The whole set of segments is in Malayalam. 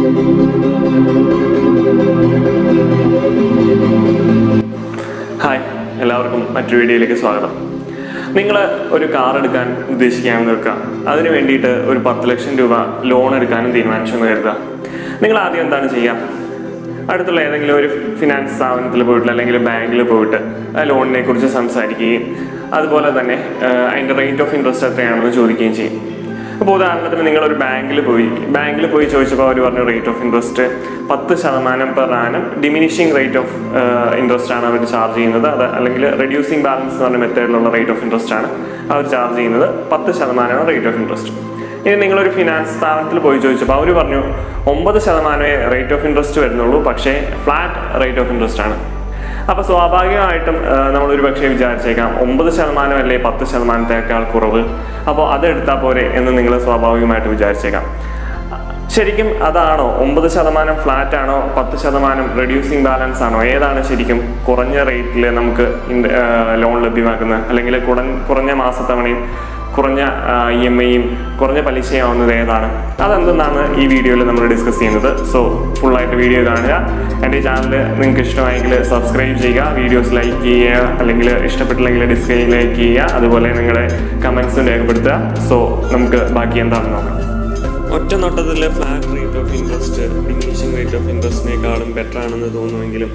ഹായ് എല്ലാവർക്കും മറ്റൊരു വീഡിയോയിലേക്ക് സ്വാഗതം നിങ്ങൾ ഒരു കാർ എടുക്കാൻ ഉദ്ദേശിക്കുകയാണെന്ന് വെക്കുക അതിന് വേണ്ടിയിട്ട് ഒരു പത്ത് ലക്ഷം രൂപ ലോൺ എടുക്കാനും തീരുമാനിച്ചു എന്ന് കരുതുക നിങ്ങൾ ആദ്യം എന്താണ് ചെയ്യുക അടുത്തുള്ള ഏതെങ്കിലും ഒരു ഫിനാൻസ് സ്ഥാപനത്തിൽ പോയിട്ട് അല്ലെങ്കിൽ ബാങ്കിൽ പോയിട്ട് ആ ലോണിനെ കുറിച്ച് സംസാരിക്കുകയും അതുപോലെ തന്നെ ആ, അതിൻ്റെ റേറ്റ് ഓഫ് ഇൻട്രസ്റ്റ് എത്രയാണെന്ന് ചോദിക്കുകയും ചെയ്യും അപ്പോൾ ഉദാഹരണത്തിന് നിങ്ങളൊരു ബാങ്കിൽ പോയി ബാങ്കിൽ പോയി ചോദിച്ചപ്പോൾ അവർ പറഞ്ഞു റേറ്റ് ഓഫ് ഇൻട്രസ്റ്റ് പത്ത് ശതമാനം per annum diminishing rate of interest ആണ് അവർ ചാർജ് ചെയ്യുന്നത് അത് അല്ലെങ്കിൽ റെഡ്യൂസിങ് ബാലൻസ് എന്ന് പറഞ്ഞ മെത്തേഡിലുള്ള റേറ്റ് ഓഫ് ഇൻട്രസ്റ്റ് ആണ് അവർ ചാർജ് ചെയ്യുന്നത് പത്ത് ശതമാനമാണ് റേറ്റ് ഓഫ് ഇൻട്രസ്റ്റ് ഇനി നിങ്ങളൊരു ഫിനാൻസ് സ്ഥാപനത്തിൽ പോയി ചോദിച്ചപ്പോൾ അവർ പറഞ്ഞു ഒമ്പത് ശതമാനമേ റേറ്റ് ഓഫ് ഇൻട്രസ്റ്റ് വരുന്നുള്ളൂ പക്ഷേ ഫ്ലാറ്റ് റേറ്റ് ഓഫ് ഇൻട്രസ്റ്റ് ആണ് അപ്പോൾ സ്വാഭാവികമായിട്ടും ആ, നമ്മളൊരു പക്ഷേ വിചാരിച്ചേക്കാം ഒമ്പത് ശതമാനമല്ലേ പത്ത് ശതമാനത്തേക്കാൾ കുറവ് അപ്പോൾ അതെടുത്താൽ പോരെ എന്ന് നിങ്ങൾ സ്വാഭാവികമായിട്ട് വിചാരിച്ചേക്കാം ശരിക്കും അതാണോ ഒമ്പത് ശതമാനം ഫ്ലാറ്റ് ആണോ പത്ത് ശതമാനം റെഡ്യൂസിങ് ബാലൻസ് ആണോ ഏതാണ് ശരിക്കും കുറഞ്ഞ റേറ്റിൽ നമുക്ക് ലോൺ ലഭ്യമാക്കുന്നത് അല്ലെങ്കിൽ കുറഞ്ഞ കുറഞ്ഞ മാസത്തവണയും കുറഞ്ഞ ഇ എം ഐയും കുറഞ്ഞ പലിശയാവുന്നത് ഏതാണ് അതെന്തെന്നാണ് ഈ വീഡിയോയിൽ നമ്മൾ ഡിസ്കസ് ചെയ്യുന്നത് സോ ഫുള്ളായിട്ട് വീഡിയോ കാണുക എൻ്റെ ഈ ചാനൽ നിങ്ങൾക്ക് ഇഷ്ടമായെങ്കിൽ സബ്സ്ക്രൈബ് ചെയ്യുക വീഡിയോസ് ലൈക്ക് ചെയ്യുക അല്ലെങ്കിൽ ഇഷ്ടപ്പെട്ടില്ലെങ്കിൽ ഡിസ്ക്രൈബ് ലൈക്ക് ചെയ്യുക അതുപോലെ നിങ്ങളുടെ കമൻസും രേഖപ്പെടുത്തുക സോ നമുക്ക് ബാക്കി എന്താണെന്ന് നോക്കാം ഒറ്റ നോട്ടത്തിൽ flat rate of interest diminishing rate of ഇൻട്രസ്റ്റിനേക്കാളും ബെറ്റർ ആണെന്ന് തോന്നുമെങ്കിലും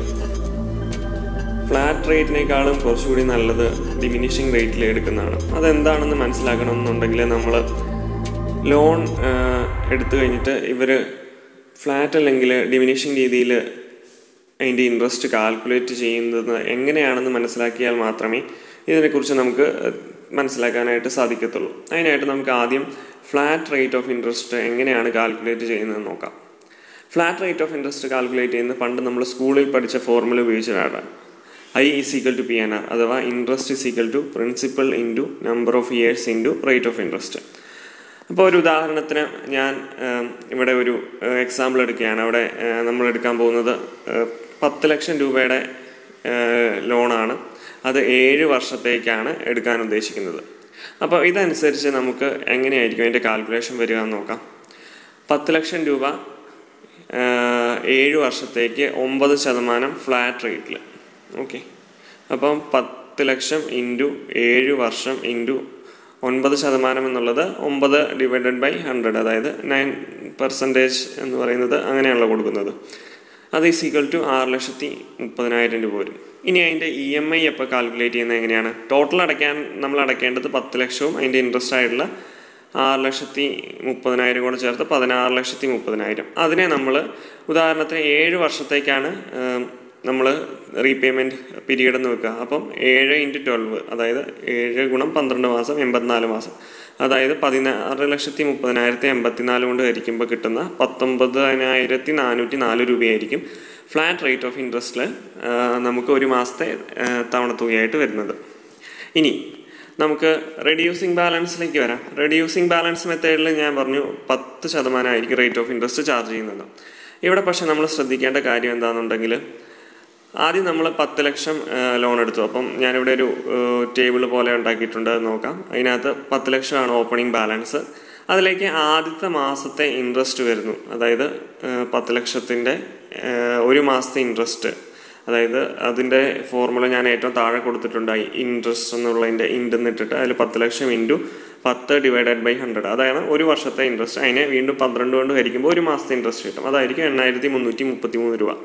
ഫ്ലാറ്റ് റേറ്റിനേക്കാളും കുറച്ചുകൂടി നല്ലത് ഡിമിനിഷിംഗ് റേറ്റിൽ എടുക്കുന്നതാണ് അതെന്താണെന്ന് മനസ്സിലാക്കണമെന്നുണ്ടെങ്കിൽ നമ്മൾ ലോൺ എടുത്തു കഴിഞ്ഞിട്ട് ഇവർ ഫ്ലാറ്റ് അല്ലെങ്കിൽ ഡിമിനിഷിംഗ് രീതിയിൽ അതിൻ്റെ ഇൻട്രസ്റ്റ് കാൽക്കുലേറ്റ് ചെയ്യുന്നത് എങ്ങനെയാണെന്ന് മനസ്സിലാക്കിയാൽ മാത്രമേ ഇതിനെക്കുറിച്ച് നമുക്ക് മനസ്സിലാക്കാനായിട്ട് സാധിക്കത്തുള്ളൂ അതിനായിട്ട് നമുക്ക് ആദ്യം ഫ്ലാറ്റ് റേറ്റ് ഓഫ് ഇൻട്രസ്റ്റ് എങ്ങനെയാണ് കാൽക്കുലേറ്റ് ചെയ്യുന്നതെന്ന് നോക്കാം flat rate of interest calculate ചെയ്യുന്നത് പണ്ട് നമ്മൾ സ്കൂളിൽ പഠിച്ച ഫോർമുല ഉപയോഗിച്ചതാണ് I is equal to P N R അഥവാ interest is equal to principal into number of years into rate of interest അപ്പോൾ ഒരു ഉദാഹരണത്തിന് ഞാൻ ഏം, ഇവിടെ ഒരു എക്സാമ്പിൾ എടുക്കുകയാണ് അവിടെ ഏ, നമ്മൾ എടുക്കാൻ പോകുന്നത് ഏ, പത്ത് ലക്ഷം രൂപയുടെ ലോണാണ് അത് ഏഴ് വർഷത്തേക്കാണ് എടുക്കാൻ ഉദ്ദേശിക്കുന്നത് അപ്പോൾ ഇതനുസരിച്ച് നമുക്ക് എങ്ങനെയായിരിക്കും അതിൻ്റെ കാൽക്കുലേഷൻ വരിക എന്ന് നോക്കാം പത്ത് ലക്ഷം രൂപ ആ, ഏഴ് വർഷത്തേക്ക് ഒമ്പത് ശതമാനം ഫ്ലാറ്റ് റേറ്റിൽ ഓക്കെ അപ്പം പത്ത് ലക്ഷം ഇൻറ്റു ഏഴ് വർഷം ഇൻറ്റു ഒൻപത് ശതമാനം എന്നുള്ളത് ഒമ്പത് ഡിവൈഡഡ് ബൈ ഹൺഡ്രഡ് അതായത് നയൻ പെർസെൻറ്റേജ് എന്ന് പറയുന്നത് അങ്ങനെയാണല്ലോ കൊടുക്കുന്നത് അത് ഈസ് ഈക്വൽ ടു ആറ് ലക്ഷത്തി മുപ്പതിനായിരം രൂപ വരും ഇനി അതിൻ്റെ ഇ എം ഐ എപ്പോൾ കാൽക്കുലേറ്റ് ചെയ്യുന്നത് എങ്ങനെയാണ് ടോട്ടൽ അടയ്ക്കാൻ നമ്മൾ അടയ്ക്കേണ്ടത് പത്ത് ലക്ഷവും അതിൻ്റെ ഇൻട്രസ്റ്റ് ആയിട്ടുള്ള ആറ് ലക്ഷത്തി മുപ്പതിനായിരം കൂടെ ചേർത്ത് പതിനാറ് ലക്ഷത്തി മുപ്പതിനായിരം അതിനെ നമ്മൾ ഉദാഹരണത്തിന് ഏഴ് വർഷത്തേക്കാണ് നമ്മൾ റീപേയ്മെൻറ്റ് പീരീഡ് എന്ന് വെക്കുക അപ്പം ഏഴ് ഇൻറ്റു ട്വൽവ് അതായത് ഏഴ് ഗുണം പന്ത്രണ്ട് മാസം എൺപത്തിനാല് മാസം അതായത് പതിനാറ് ലക്ഷത്തി മുപ്പതിനായിരത്തി എൺപത്തിനാല് കൊണ്ട് ഹരിക്കുമ്പോൾ കിട്ടുന്ന പത്തൊമ്പതിനായിരത്തി നാനൂറ്റി നാല് രൂപയായിരിക്കും ഫ്ലാറ്റ് റേറ്റ് ഓഫ് ഇൻട്രസ്റ്റിൽ നമുക്ക് ഒരു മാസത്തെ ആ, തവണ തുകയായിട്ട് വരുന്നത് ഇനി നമുക്ക് റെഡ്യൂസിങ് ബാലൻസിലേക്ക് വരാം റെഡ്യൂസിങ് ബാലൻസ് മെത്തേഡിൽ ഞാൻ പറഞ്ഞു പത്ത് ശതമാനമായിരിക്കും റേറ്റ് ഓഫ് ഇൻട്രസ്റ്റ് ചാർജ് ചെയ്യുന്നത് ഇവിടെ പക്ഷേ നമ്മൾ ശ്രദ്ധിക്കേണ്ട കാര്യം എന്താണെന്നുണ്ടെങ്കിൽ ആദ്യം നമ്മൾ പത്ത് ലക്ഷം ലോൺ എടുത്തു അപ്പം ഞാനിവിടെ ഒരു ടേബിൾ പോലെ ഉണ്ടാക്കിയിട്ടുണ്ട് അത് നോക്കാം അതിനകത്ത് പത്ത് ലക്ഷമാണ് ഓപ്പണിംഗ് ബാലൻസ് അതിലേക്ക് ആദ്യത്തെ മാസത്തെ ഇൻട്രസ്റ്റ് വരുന്നു അതായത് ആ, പത്ത് ലക്ഷത്തിൻ്റെ ആ, ഒരു മാസത്തെ ഇൻട്രസ്റ്റ് അതായത് അതിൻ്റെ ഫോർമുല ഞാൻ ഏറ്റവും താഴെ കൊടുത്തിട്ടുണ്ടായി ഇൻട്രസ്റ്റ് എന്നുള്ളതിൻ്റെ ഇൻഡ് എന്നിട്ടിട്ട് അതിൽ പത്ത് ലക്ഷം ഇൻറ്റു പത്ത് ഡിവൈഡഡ് ബൈ ഹൺഡ്രഡ് അതാണ് ഒരു വർഷത്തെ ഇൻട്രസ്റ്റ് അതിനെ വീണ്ടും പന്ത്രണ്ട് കൊണ്ട് ഹരിക്കുമ്പോൾ ഒരു മാസത്തെ ഇൻട്രസ്റ്റ് കിട്ടും അതായിരിക്കും എണ്ണായിരത്തി മുന്നൂറ്റി മുപ്പത്തി മൂന്ന് രൂപ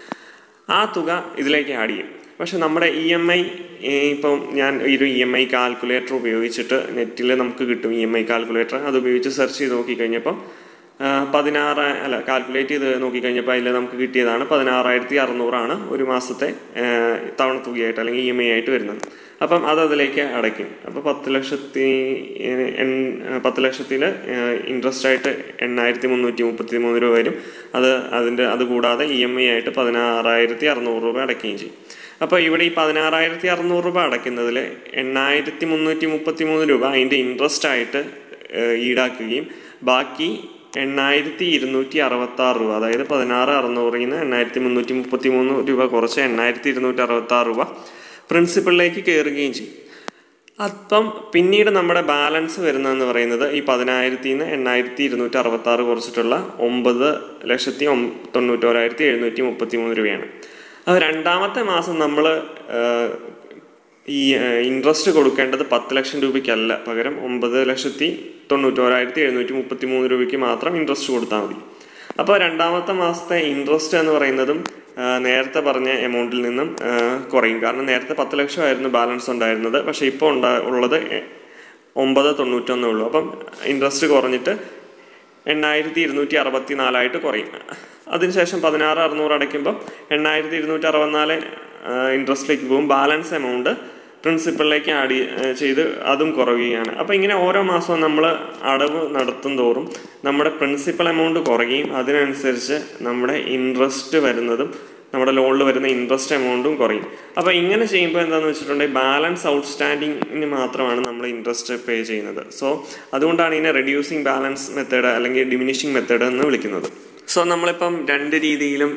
ആ തുക ഇതിലേക്ക് ആഡ് ചെയ്യും പക്ഷെ നമ്മുടെ ഇ എം ഐ ഇപ്പം ഞാൻ ഒരു ഇ എം ഐ കാൽക്കുലേറ്റർ ഉപയോഗിച്ചിട്ട് നെറ്റിൽ നമുക്ക് കിട്ടും ഇ എം ഐ കാൽക്കുലേറ്റർ അത് ഉപയോഗിച്ച് സെർച്ച് ചെയ്ത് നോക്കിക്കഴിഞ്ഞപ്പം ആ, പതിനാറ് അല്ല കാൽക്കുലേറ്റ് ചെയ്ത് നോക്കിക്കഴിഞ്ഞപ്പോൾ അതിൽ നമുക്ക് കിട്ടിയതാണ് പതിനാറായിരത്തി അറുന്നൂറാണ് ഒരു മാസത്തെ ആ, തവണ തുകയായിട്ട് അല്ലെങ്കിൽ ഇ എം ഐ ആയിട്ട് വരുന്നത് അപ്പം അത് അതിലേക്ക് അടയ്ക്കും അപ്പോൾ പത്ത് ലക്ഷത്തി ഏഹ്, എൺ- പത്ത് ലക്ഷത്തിൽ ഇൻട്രസ്റ്റ് ആയിട്ട് എണ്ണായിരത്തി മുന്നൂറ്റി മുപ്പത്തി മൂന്ന് രൂപ വരും അത് അതിൻ്റെ അത് കൂടാതെ ഇ എം ഐ ആയിട്ട് പതിനാറായിരത്തി അറുന്നൂറ് രൂപ അടയ്ക്കുകയും ചെയ്യും അപ്പോൾ ഇവിടെ ഈ പതിനാറായിരത്തി അറുന്നൂറ് രൂപ അടയ്ക്കുന്നതിൽ എണ്ണായിരത്തി മുന്നൂറ്റി മുപ്പത്തി മൂന്ന് രൂപ അതിൻ്റെ ഇൻട്രസ്റ്റ് ആയിട്ട് ഏഹ്, ഈടാക്കുകയും ബാക്കി എണ്ണായിരത്തി ഇരുന്നൂറ്റി അറുപത്തി ആറ് രൂപ അതായത് പതിനാറ് അറുന്നൂറിൽ നിന്ന് എണ്ണായിരത്തി മുന്നൂറ്റി മുപ്പത്തി മൂന്ന് രൂപ കുറച്ച് എണ്ണായിരത്തി ഇരുന്നൂറ്റി അറുപത്തി ആറ് രൂപ പ്രിൻസിപ്പളിലേക്ക് കയറുകയും ചെയ്യും അപ്പം പിന്നീട് നമ്മുടെ ബാലൻസ് വരുന്നതെന്ന് പറയുന്നത് ഈ പതിനായിരത്തി നിന്ന് എണ്ണായിരത്തി ഇരുന്നൂറ്റി അറുപത്തി ആറ് കുറച്ചിട്ടുള്ള ഒമ്പത് ലക്ഷത്തി ഒം തൊണ്ണൂറ്റോരായിരത്തി എഴുന്നൂറ്റി മുപ്പത്തി മൂന്ന് രൂപയാണ് അത് രണ്ടാമത്തെ മാസം നമ്മൾ ഈ ഇൻട്രസ്റ്റ് കൊടുക്കേണ്ടത് പത്ത് ലക്ഷം രൂപയ്ക്കല്ല പകരം ഒമ്പത് ലക്ഷത്തി തൊണ്ണൂറ്റോരായിരത്തി എഴുന്നൂറ്റി മുപ്പത്തി മൂന്ന് രൂപയ്ക്ക് മാത്രം ഇൻട്രസ്റ്റ് കൊടുത്താൽ മതി അപ്പോൾ രണ്ടാമത്തെ മാസത്തെ ഇൻട്രസ്റ്റ് എന്ന് പറയുന്നതും ആ, നേരത്തെ പറഞ്ഞ എമൗണ്ടിൽ നിന്നും ആ, കുറയും കാരണം നേരത്തെ പത്ത് ലക്ഷമായിരുന്നു ബാലൻസ് ഉണ്ടായിരുന്നത് പക്ഷേ ഇപ്പോൾ ഉണ്ടാ ഉള്ളത് എ- ഒമ്പത് തൊണ്ണൂറ്റൊന്നേ ഉള്ളൂ അപ്പം ഇൻട്രസ്റ്റ് കുറഞ്ഞിട്ട് എണ്ണായിരത്തി ഇരുന്നൂറ്റി അറുപത്തി നാലായിട്ട് കുറയും അതിനുശേഷം പതിനാറ് അറുന്നൂറ് അടയ്ക്കുമ്പോൾ എണ്ണായിരത്തി ഇരുന്നൂറ്റി അറുപത്തിനാല് ഇൻട്രസ്റ്റിലേക്ക് പോകും ബാലൻസ് എമൗണ്ട് പ്രിൻസിപ്പളിലേക്ക് ആഡ് ചെയ്ത് അതും കുറയുകയാണ് അപ്പോൾ ഇങ്ങനെ ഓരോ മാസവും നമ്മൾ അടവ് നടത്തും തോറും നമ്മുടെ പ്രിൻസിപ്പൽ എമൗണ്ട് കുറയുകയും അതിനനുസരിച്ച് നമ്മുടെ ഇൻട്രസ്റ്റ് വരുന്നതും നമ്മുടെ ലോണിൽ വരുന്ന ഇൻട്രസ്റ്റ് എമൗണ്ടും കുറയും അപ്പോൾ ഇങ്ങനെ ചെയ്യുമ്പോൾ എന്താണെന്ന് വെച്ചിട്ടുണ്ടെങ്കിൽ ബാലൻസ് ഔട്ട്സ്റ്റാൻഡിങ്ങിന് മാത്രമാണ് നമ്മൾ ഇൻട്രസ്റ്റ് പേ ചെയ്യുന്നത് സോ അതുകൊണ്ടാണ് ഇതിനെ റെഡ്യൂസിങ് ബാലൻസ് മെത്തേഡ് അല്ലെങ്കിൽ ഡിമിനിഷിങ് മെത്തേഡ് എന്ന് വിളിക്കുന്നത് സോ നമ്മളിപ്പം രണ്ട് രീതിയിലും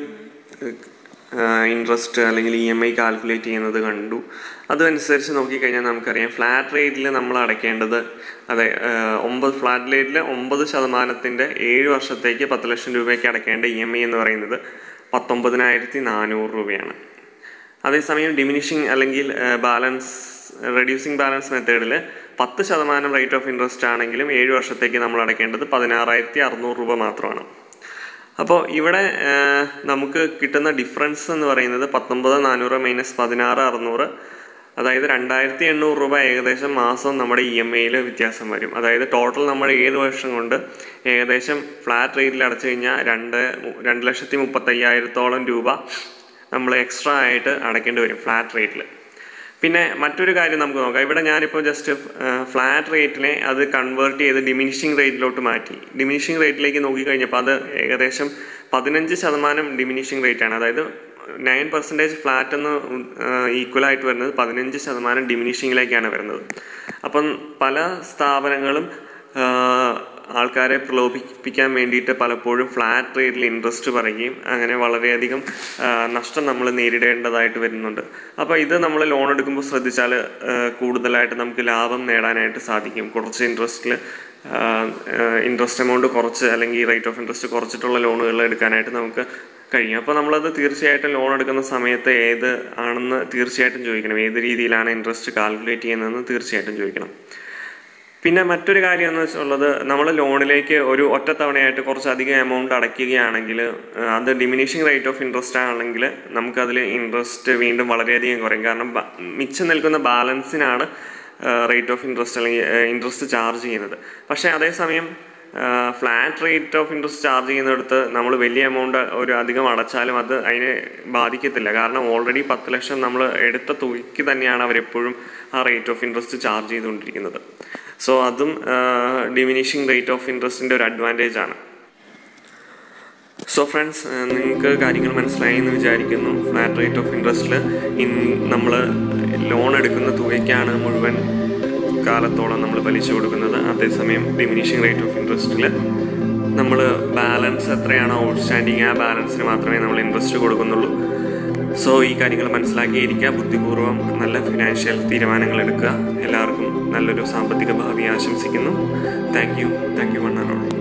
ഇൻട്രസ്റ്റ് അല്ലെങ്കിൽ ഇ എം ഐ കാൽക്കുലേറ്റ് ചെയ്യുന്നത് കണ്ടു അതനുസരിച്ച് നോക്കിക്കഴിഞ്ഞാൽ നമുക്കറിയാം ഫ്ലാറ്റ് റേറ്റിൽ നമ്മൾ അടയ്ക്കേണ്ടത് അതെ ആ, ഒമ്പത് ഫ്ലാറ്റ് റേറ്റിൽ ഒമ്പത് ശതമാനത്തിൻ്റെ ഏഴ് വർഷത്തേക്ക് പത്ത് ലക്ഷം രൂപയ്ക്ക് അടയ്ക്കേണ്ട ഇ എം ഐ എന്ന് പറയുന്നത് പത്തൊമ്പതിനായിരത്തി നാനൂറ് രൂപയാണ് അതേസമയം ഡിമിനിഷിങ് അല്ലെങ്കിൽ ബാലൻസ് റെഡ്യൂസിങ് ബാലൻസ് മെത്തേഡിൽ പത്ത് ശതമാനം റേറ്റ് ഓഫ് ഇൻട്രസ്റ്റ് ആണെങ്കിലും ഏഴ് വർഷത്തേക്ക് നമ്മൾ അടയ്ക്കേണ്ടത് പതിനാറായിരത്തി അറുന്നൂറ് രൂപ മാത്രമാണ് അപ്പോൾ ഇവിടെ ആ, നമുക്ക് കിട്ടുന്ന ഡിഫറൻസ് എന്ന് പറയുന്നത് പത്തൊമ്പത് നാനൂറ് മൈനസ് പതിനാറ് അറുന്നൂറ് അതായത് രണ്ടായിരത്തി എണ്ണൂറ് രൂപ ഏകദേശം മാസം നമ്മുടെ ഇ എം ഐയിൽ വ്യത്യാസം വരും അതായത് ടോട്ടൽ നമ്മൾ ഏഴ് വർഷം കൊണ്ട് ഏകദേശം ഫ്ലാറ്റ് റേറ്റിൽ അടച്ചു കഴിഞ്ഞാൽ രണ്ട് മു- രണ്ട് ലക്ഷത്തി മുപ്പത്തയ്യായിരത്തോളം രൂപ നമ്മൾ എക്സ്ട്രാ ആയിട്ട് അടയ്ക്കേണ്ടി വരും ഫ്ലാറ്റ് റേറ്റിൽ പിന്നെ മറ്റൊരു കാര്യം നമുക്ക് നോക്കാം ഇവിടെ ഞാനിപ്പോൾ ജസ്റ്റ് ഫ്ലാറ്റ് റേറ്റിനെ അത് കൺവേർട്ട് ചെയ്ത് ഡിമിനിഷിങ് റേറ്റിലോട്ട് മാറ്റി ഡിമിനിഷിങ് റേറ്റിലേക്ക് നോക്കിക്കഴിഞ്ഞപ്പോൾ അത് ഏകദേശം പതിനഞ്ച് ശതമാനം ഡിമിനിഷിങ് റേറ്റ് ആണ് അതായത് നയൻ പെർസെൻറ്റേജ് ഫ്ലാറ്റ് എന്ന് ഈക്വൽ ആയിട്ട് വരുന്നത് പതിനഞ്ച് ശതമാനം ഡിമിനിഷിങ്ങിലേക്കാണ് വരുന്നത് അപ്പം പല സ്ഥാപനങ്ങളും ആ, ആൾക്കാരെ പ്രലോഭിപ്പിക്കാൻ വേണ്ടിയിട്ട് പലപ്പോഴും ഫ്ലാറ്റ് റേറ്റിൽ ഇൻട്രസ്റ്റ് പറയുകയും അങ്ങനെ വളരെയധികം ആ, നഷ്ടം നമ്മൾ നേരിടേണ്ടതായിട്ട് വരുന്നുണ്ട് അപ്പോൾ ഇത് നമ്മൾ ലോൺ എടുക്കുമ്പോൾ ശ്രദ്ധിച്ചാൽ ആ, കൂടുതലായിട്ട് നമുക്ക് ലാഭം നേടാനായിട്ട് സാധിക്കും കുറച്ച് ഇൻട്രസ്റ്റിൽ ഇൻട്രസ്റ്റ് എമൗണ്ട് കുറച്ച് അല്ലെങ്കിൽ റേറ്റ് ഓഫ് ഇൻട്രസ്റ്റ് കുറച്ചിട്ടുള്ള ലോണുകൾ എടുക്കാനായിട്ട് നമുക്ക് കഴിയും അപ്പോൾ നമ്മളത് തീർച്ചയായിട്ടും ലോൺ എടുക്കുന്ന സമയത്ത് ഏത് ആണെന്ന് തീർച്ചയായിട്ടും ചോദിക്കണം ഏത് രീതിയിലാണ് ഇൻട്രസ്റ്റ് കാൽക്കുലേറ്റ് ചെയ്യുന്നതെന്ന് തീർച്ചയായിട്ടും ചോദിക്കണം പിന്നെ മറ്റൊരു കാര്യം എന്ന് വെച്ചുള്ളത് നമ്മൾ ലോണിലേക്ക് ഒരു ഒറ്റത്തവണയായിട്ട് കുറച്ചധികം എമൗണ്ട് അടയ്ക്കുകയാണെങ്കിൽ ആ, അത് ഡിമിനിഷിങ് റേറ്റ് ഓഫ് ഇൻട്രസ്റ്റ് ആണെങ്കിൽ നമുക്കതിൽ ഇൻട്രസ്റ്റ് വീണ്ടും വളരെയധികം കുറയും കാരണം ബ- മിച്ചം നിൽക്കുന്ന ബാലൻസിനാണ് റേറ്റ് ഓഫ് ഇൻട്രസ്റ്റ് അല്ലെങ്കിൽ ഇൻട്രസ്റ്റ് ചാർജ് ചെയ്യുന്നത് പക്ഷേ അതേസമയം flat rate of interest charge ചെയ്യുന്നിടത്ത് നമ്മൾ വലിയ എമൗണ്ട് ഒരു അധികം അടച്ചാലും അത് അതിനെ ബാധിക്കത്തില്ല കാരണം ഓൾറെഡി പത്ത് ലക്ഷം നമ്മൾ എടുത്ത തുകയ്ക്ക് തന്നെയാണ് അവരെപ്പോഴും ആ റേറ്റ് ഓഫ് ഇൻട്രസ്റ്റ് ചാർജ് ചെയ്തുകൊണ്ടിരിക്കുന്നത് സോ അതും ഡിമിനിഷിങ് റേറ്റ് ഓഫ് ഇൻട്രസ്റ്റിൻ്റെ ഒരു അഡ്വാൻറ്റേജ് ആണ് സോ ഫ്രണ്ട്സ് നിങ്ങൾക്ക് കാര്യങ്ങൾ മനസ്സിലായി എന്ന് വിചാരിക്കുന്നു ഫ്ലാറ്റ് റേറ്റ് ഓഫ് ഇൻട്രസ്റ്റിൽ ഇൻ നമ്മൾ ലോൺ എടുക്കുന്ന തുകയ്ക്കാണ് മുഴുവൻ കാലത്തോളം നമ്മൾ പലിശ കൊടുക്കുന്നത് അതേസമയം ഡിമിനിഷിങ് റേറ്റ് ഓഫ് ഇൻട്രസ്റ്റിൽ നമ്മൾ ബാലൻസ് എത്രയാണോ ഔട്ട്സ്റ്റാൻഡിങ് ആ ബാലൻസിന് മാത്രമേ നമ്മൾ ഇൻട്രസ്റ്റ് കൊടുക്കുന്നുള്ളൂ സോ ഈ കാര്യങ്ങൾ മനസ്സിലാക്കിയിരിക്കുക ബുദ്ധിപൂർവ്വം നല്ല ഫിനാൻഷ്യൽ തീരുമാനങ്ങൾ എടുക്കുക എല്ലാവർക്കും നല്ലൊരു സാമ്പത്തിക ഭാവി ആശംസിക്കുന്നു thank you thank you one and all